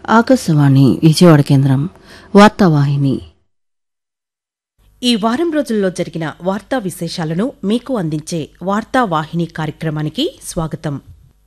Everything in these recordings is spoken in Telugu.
ఆకాశవాణి విజయవాడ కేంద్రం వార్తావాహిని ఈ వారం రోజుల్లో జరిగిన వార్తా విశేషాలను మీకు అందించే వార్తా వాహిని కార్యక్రమానికి స్వాగతం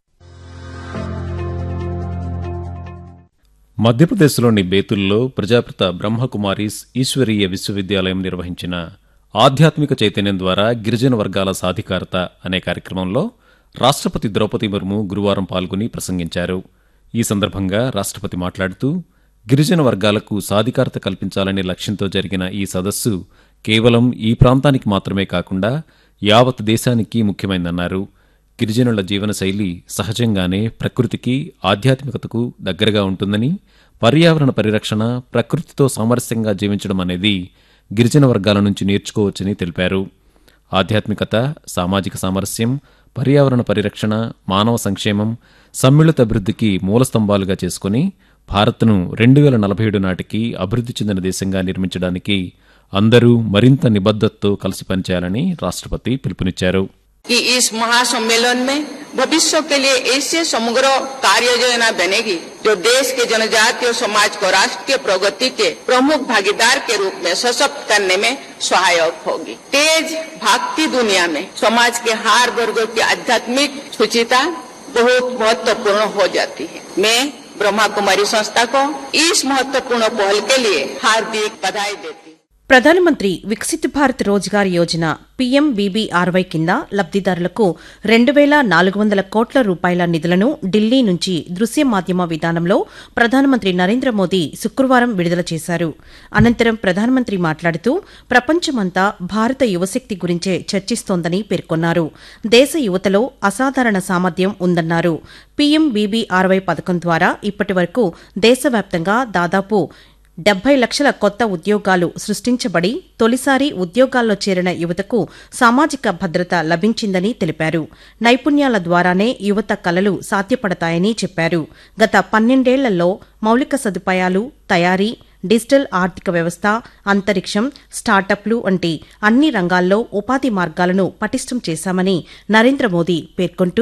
మధ్యప్రదేశ్లోని బేతుల్లో ప్రజాపిత బ్రహ్మకుమారీస్ ఈశ్వరీయ విశ్వవిద్యాలయం నిర్వహించిన ఆధ్యాత్మిక చైతన్యం ద్వారా గిరిజన వర్గాల సాధికారత అనే కార్యక్రమంలో రాష్ట్రపతి ద్రౌపది ముర్ము గురువారం పాల్గొని ప్రసంగించారు ఈ సందర్భంగా రాష్ట్రపతి మాట్లాడుతూ గిరిజన వర్గాలకు సాధికారత కల్పించాలనే లక్ష్యంతో జరిగిన ఈ సదస్సు కేవలం ఈ ప్రాంతానికి మాత్రమే కాకుండా యావత్ దేశానికి ముఖ్యమైందన్నారు గిరిజనుల జీవనశైలి సహజంగానే ప్రకృతికి ఆధ్యాత్మికతకు దగ్గరగా ఉంటుందని పర్యావరణ పరిరక్షణ ప్రకృతితో సామరస్యంగా జీవించడం అనేది గిరిజన వర్గాల నుంచి నేర్చుకోవచ్చని తెలిపారు ఆధ్యాత్మికత సామాజిక సామరస్యం పర్యావరణ పరిరక్షణ మానవ సంక్షేమం సమ్మిళిత అభివృద్ధికి మూలస్తంభాలుగా చేసుకుని భారత్ను రెండు వేల నలభై ఏడు నాటికి అభివృద్ధి చెందిన దేశంగా నిర్మించడానికి అందరూ మరింత నిబద్ధతతో కలిసి పనిచేయాలని రాష్ట్రపతి పిలుపునిచ్చారు कि इस महासम्मेलन में भविष्य के लिए ऐसे समग्र कार्य योजना बनेगी जो देश के जनजातीय समाज को राष्ट्रीय प्रगति के प्रमुख भागीदार के रूप में सशक्त करने में सहायक होगी तेज भागती दुनिया में समाज के हर वर्ग की आध्यात्मिक सुचिता बहुत महत्वपूर्ण हो जाती है मैं ब्रह्मा कुमारी संस्था को इस महत्वपूर्ण पहल के लिए हार्दिक बधाई देती हूँ ప్రధానమంత్రి వికసిత్ భారత్ రోజ్గార్ యోజన పీఎంబీబీఆర్వై కింద లబ్దిదారులకు రెండు వేల నాలుగు వందల కోట్ల రూపాయల నిధులను ఢిల్లీ నుంచి దృశ్య మాధ్యమ విధానంలో ప్రధానమంత్రి నరేంద్ర మోదీ శుక్రవారం విడుదల చేశారు అనంతరం ప్రధానమంత్రి మాట్లాడుతూ ప్రపంచమంతా భారత యువశక్తి గురించే చర్చిస్తోందని పేర్కొన్నారు దేశ యువతలో అసాధారణ సామర్థ్యం ఉందన్నారు పీఎంబీబీఆర్వై పథకం ద్వారా ఇప్పటి వరకు దేశవ్యాప్తంగా దాదాపు డెబ్బై లక్షల కొత్త ఉద్యోగాలు సృష్టించబడి తొలిసారి ఉద్యోగాల్లో చేరిన యువతకు సామాజిక భద్రత లభించిందని తెలిపారు నైపుణ్యాల ద్వారానే యువత కలలు సాధ్యపడతాయని చెప్పారు గత పన్నెండేళ్లలో మౌలిక సదుపాయాలు తయారీ డిజిటల్ ఆర్థిక వ్యవస్థ అంతరిక్షం స్టార్టప్లు వంటి అన్ని రంగాల్లో ఉపాధి మార్గాలను పటిష్టం చేశామని నరేంద్ర మోదీ పేర్కొంటూ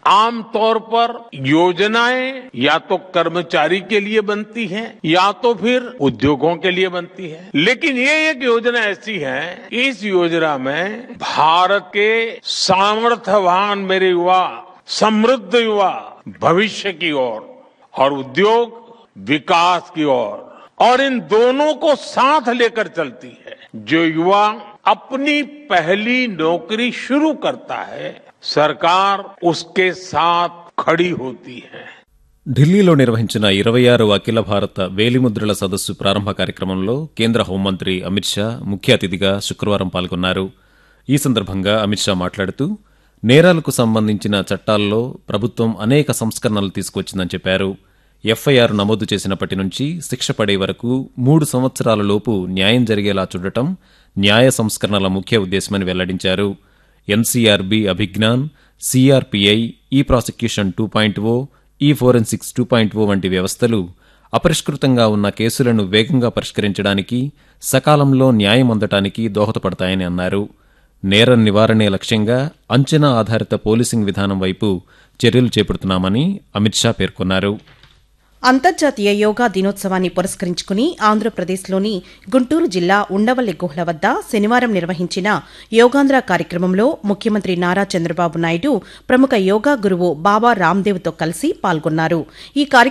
आमतौर पर योजनाएं या तो कर्मचारी के लिए बनती हैं या तो फिर उद्योगों के लिए बनती है लेकिन ये एक योजना ऐसी है इस योजना में भारत के सामर्थ्यवान मेरे युवा समृद्ध युवा भविष्य की ओर और उद्योग विकास की ओर और इन दोनों को साथ लेकर चलती है जो युवा अपनी पहली नौकरी शुरू करता है सरकार उसके साथ खड़ी होती है ఢిల్లీలో నిర్వహించిన ఇరవై ఆరు అఖిల భారత వేలిముద్రల సదస్సు ప్రారంభ కార్యక్రమంలో కేంద్ర హోంమంత్రి అమిత్ షా ముఖ్య అతిథిగా శుక్రవారం పాల్గొన్నారు ఈ సందర్భంగా అమిత్ షా మాట్లాడుతూ నేరాలకు సంబంధించిన చట్టాల్లో ప్రభుత్వం అనేక సంస్కరణలు తీసుకొచ్చిందని చెప్పారు ఎఫ్ఐఆర్ నమోదు చేసినప్పటి నుంచి శిక్ష పడే వరకు మూడు సంవత్సరాల లోపు న్యాయం జరిగేలా చూడటం న్యాయ సంస్కరణల ముఖ్య ఉద్దేశమని వెల్లడించారు ఎన్సీఆర్బీ అభిజ్ఞాన్ సిఆర్పీఐ ఈ ప్రాసిక్యూషన్ టూ పాయింట్ ఓ ఈ ఫోరెన్సిక్స్ టూ పాయింట్ ఓ వంటి వ్యవస్థలు అపరిష్కృతంగా ఉన్న కేసులను వేగంగా పరిష్కరించడానికి సకాలంలో న్యాయం అందటానికి దోహదపడతాయని అన్నారు నేర నివారణే లక్ష్యంగా అంచనా ఆధారిత పోలీసింగ్ విధానం వైపు చర్యలు చేపడుతున్నామని అమిత్ షా పేర్కొన్నారు అంతర్జాతీయ యోగా దినోత్సవాన్ని పురస్కరించుకుని ఆంధ్రప్రదేశ్లోని గుంటూరు జిల్లా ఉండవల్లి గుహల వద్ద శనివారం నిర్వహించిన యోగాంధ్ర కార్యక్రమంలో ముఖ్యమంత్రి నారా చంద్రబాబు నాయుడు ప్రముఖ యోగా గురువు బాబా రామ్దేవ్తో కలిసి పాల్గొన్నారు ఈ కార్యక్రమం